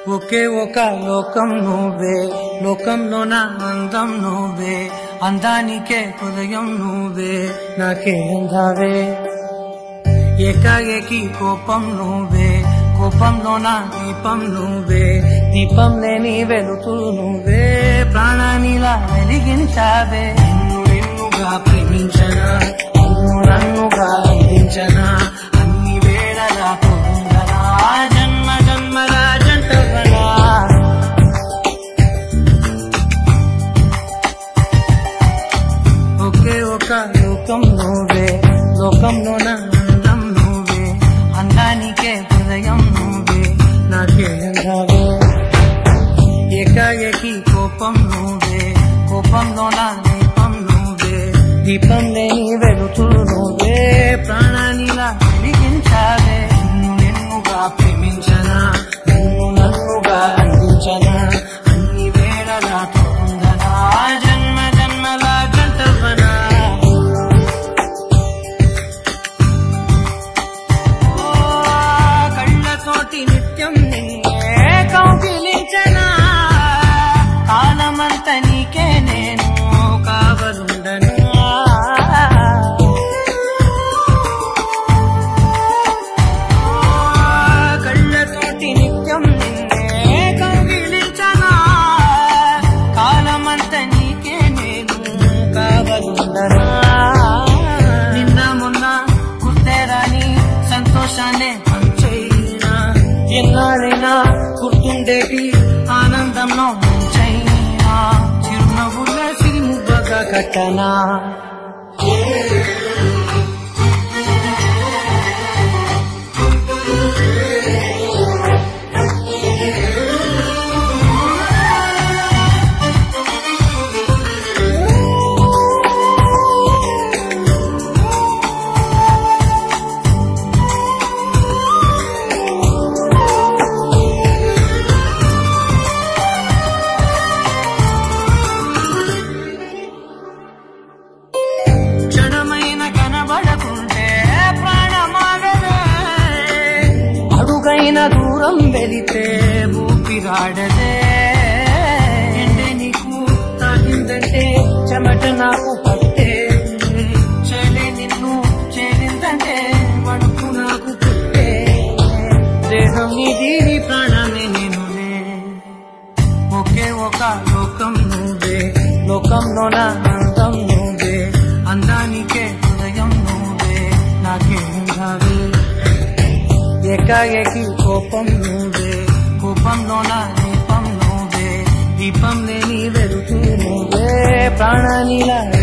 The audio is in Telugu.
ఒకే ఒక లోకం నువ్వే లోకంలోన అందం నువ్వే అందానికే హృదయం నువ్వే నాకే అందావే ఏకాఏకి కోపం నువ్వే కోపంలోన దీపం నువ్వే దీపం లేని వెలుతురు నువ్వే ప్రాణానిలా వెలిగించావే నిన్ను నిన్నుగా ప్రేమించనా నిన్ను నన్నుగా అందించనా అన్ని వేళలా తోందనా జన్మ జన్మల జంటవనా ఒకే ఒక లోకం నువ్వే లోకంలోన అందం నువ్వే అందానికే హృదయం నువ్వే నాకే అందావే ఏకాఏకి కోపం నువ్వే కోపంలోన దీపం నువ్వే దీపం లేని వెలుతురు నువ్వే ప్రాణానిలా వెలిగించావే నిన్ను నిన్నుగా ప్రేమించనా నిన్ను నన్నుగా అందించనా అన్ని వేళలా తోందనా జన్మ జన్మల గంటవనా ఓ కళ్ళతోటి నిత్యం నిన్నే కౌగిలించనా కాలమంత నీకే నేను కావలుండను కళ్ళతోటి నిత్యం నిన్నే కౌగిలించనా కాలమంత నీకే నేను కావలుండనా నిన్న మొన్న గుర్తేరాని సంతోషాన్ని పంచైనా ఎన్నాళ్ళైనా గుర్తుండేటి ఆనందంలో ముంచైనా చిరునవ్వుల సిరిముబ్బగా కట్టనా క్షణమైన కనబడకుంటే ప్రాణమాగదే అడుగైన దూరం వెళితే ఊపిరాడదే ఎండే నీకు తాగిందంటే చెమట నాకు పట్టే చేలే నిన్ను చేరిందంటే వణుకు నాకు పుట్టే దేహం ఇది నీ ప్రాణమే నేనులే ఒకే ఒక లోకం నువ్వే లోకంలోన అందం నువ్వే అందానికే హృదయం నువ్వే నాకే ఉండావే ఏకాఏకి కోపం నువ్వే కోపంలోన దీపం నువ్వే దీపం లేని వెలుతూ నువ్వే ప్రాణానిలా